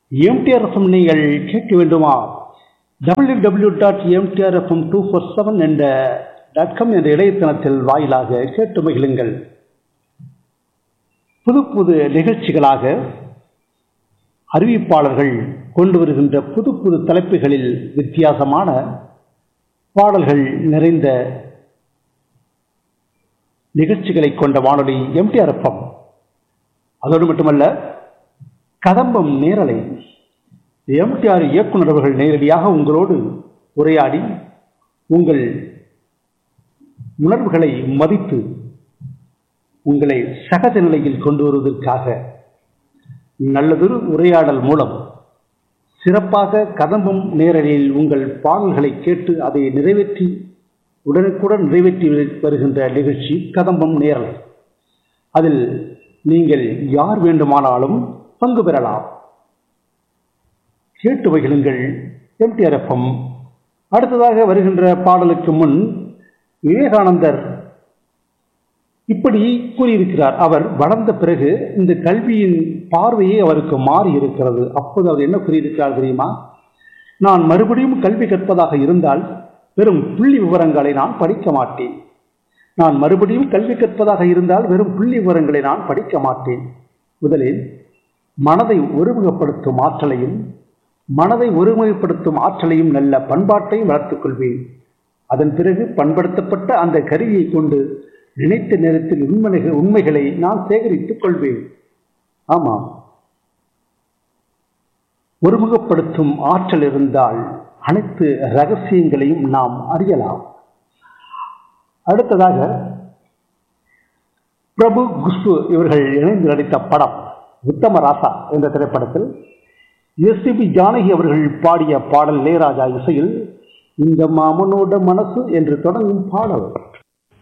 MTR FM நீங்கள் கேட்க வேண்டுமா W W dot MTRFM two four seven என்ற டாட் காம் என்ற இணையதளத்தில் வாயிலாக கேட்டு மகிழுங்கள் புது புது நிகழ்ச்சிகளாக அறிவிப்பாளர்கள் கொண்டு வருகின்ற புது புது தலைப்புகளில் வித்தியாசமான பாடல்கள் நிறைந்த நிகழ்ச்சிகளை கொண்ட வானொலி எம்டிஆர்எஃப்எம் அதோடு மட்டுமல்ல கதம்பம் நேரலை எம்டிஆர் இயக்குனர் அவர்கள் நேரடியாக உங்களோடு உரையாடி உங்கள் உணர்வுகளை மதித்து உங்களை சகஜ நிலையில் கொண்டு வருவதற்காக நல்லதொரு உரையாடல் மூலம் சிறப்பாக கதம்பம் நேரலில் உங்கள் பாடல்களை கேட்டு அதை நிறைவேற்றி உடனுக்குடன் நிறைவேற்றி வருகின்ற நிகழ்ச்சி கதம்பம் நேரலை அதில் நீங்கள் யார் வேண்டுமானாலும் பங்கு பெறலாம் கேட்டு மகிழுங்கள் எம்டிஆர்எஃப்எம் அடுத்ததாக வருகின்ற பாடலுக்கு முன் விவேகானந்தர் இப்படி கூறியிருக்கிறார் அவர் வளர்ந்த பிறகு இந்த கல்வியின் பார்வையே அவருக்கு மாறி இருக்கிறது அப்போது அவர் என்ன கூறியிருக்கிறார் தெரியுமா நான் மறுபடியும் கல்வி கற்பதாக இருந்தால் வெறும் புள்ளி விவரங்களை நான் படிக்க மாட்டேன் நான் மறுபடியும் கல்வி கற்பதாக இருந்தால் வெறும் புள்ளி விவரங்களை நான் படிக்க மாட்டேன் முதலில் மனதை ஒருமுகப்படுத்தும் ஆற்றலையும் மனதை ஒருமுகப்படுத்தும் ஆற்றலையும் நல்ல பண்பாட்டையும் வளர்த்துக் கொள்வேன் அதன் பிறகு பண்படுத்தப்பட்ட அந்த கருவியை கொண்டு நினைத்த நேரத்தில் உண்மைகள் உண்மைகளை நான் சேகரித்துக் கொள்வேன் ஆமாம் ஒருமுகப்படுத்தும் ஆற்றல் இருந்தால் அனைத்து ரகசியங்களையும் நாம் அறியலாம் அடுத்ததாக பிரபு குஷ்பு இவர்கள் இணைந்து நடித்த படம் உத்தம ராசா என்ற திரைப்படத்தில் எஸ்பிபி ஜானகி அவர்கள் பாடிய பாடல் இளையராஜா இசையில் இந்த மாமனோட மனசு என்று தொடங்கும் பாடல்